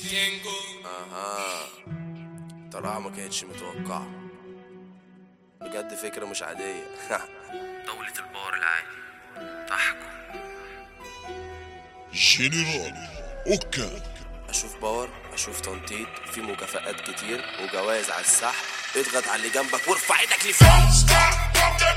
اها طلعة ما كانتش متوقعة بجد فكرة مش عادية دولة البار العالي تحكم جنرال اوكا اشوف باور اشوف تنطيط في مكافآت كتير وجواز على السحب اضغط على اللي جنبك وارفع ايدك لفوق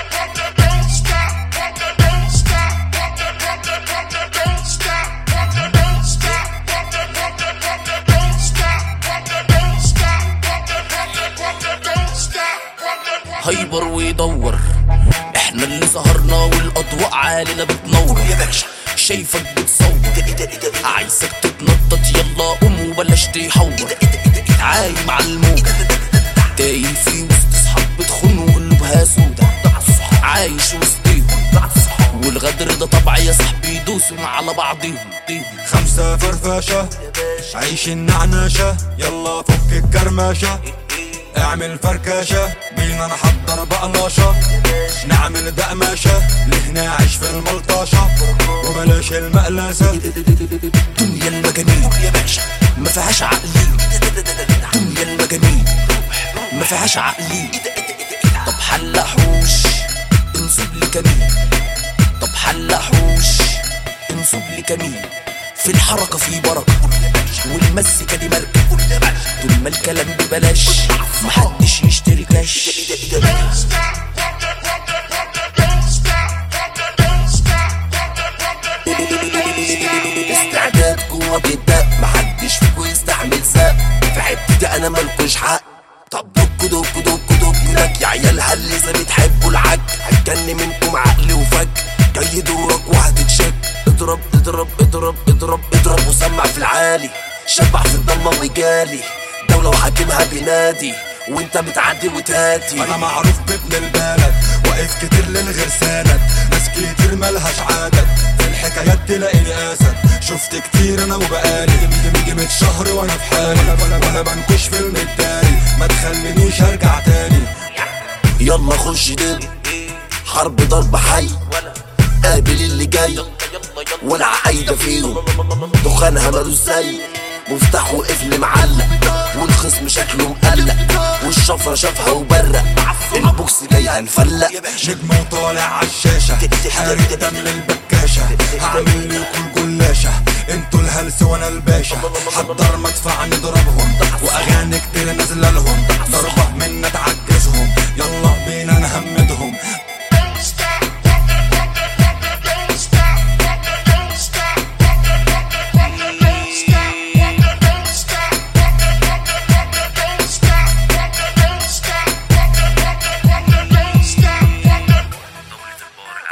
هيبر ويدور احنا اللي سهرنا والاضواء علينا بتنور يا باشا شايفك بتصور عايزك تتنطط يلا قوم وبلاش تحور عايم على الموج تايه في وسط صحاب بتخون وقلوبها سودا عايش وسطيهم والغدر ده طبع يا صاحبي يدوسوا على بعضيهم خمسة فرفشة عيش النعناشة يلا فك الكرمشة اعمل فركشة بينا نحضر بقلاشة نعمل دقمشة لهنا عيش في الملطشة وبلاش المقلسة دنيا المجانين يا باشا ما فيهاش عقلين دنيا المجانين ما فيهاش عقلين طب حلحوش انسب لي كمين طب حلحوش انسب لي كمين في الحركة في بركة والمزيكا دي ماركة طول ما الكلام ببلاش محدش يشتري كاش استعداد جوه بيبدأ محدش فيكو يستحمل ساب في حتتي انا ملكوش حق طب دك دك دك دك لك يا عيال هل بتحبوا العك هتجن منكم عقل وفك جاي دورك وهتتشك اضرب اضرب اضرب اضرب اضرب وسمع في العالي شبح في الضلمة وجالي دولة وحاكمها بينادي وانت بتعدي وتهاتي انا معروف بابن البلد واقف كتير للغير سند ناس كتير ملهاش عدد في الحكايات تلاقيني اسد شفت كتير انا وبقالي يجي مية شهر وانا في حالي وانا بنكش في المداري ما تخلينيش ارجع تاني يلا خش دب حرب ضرب حي قابل اللي جاي ولا عايدة فيهم دخانها مالوش زي مفتاح وقفل معلق والخصم شكله مقلق والشفرة شافها وبرق البوكس جاي هنفلق نجم وطالع عالشاشة حارق دم البكاشة هعمل لكم جلاشة انتوا الهلس وانا الباشا حضر مدفع نضربهم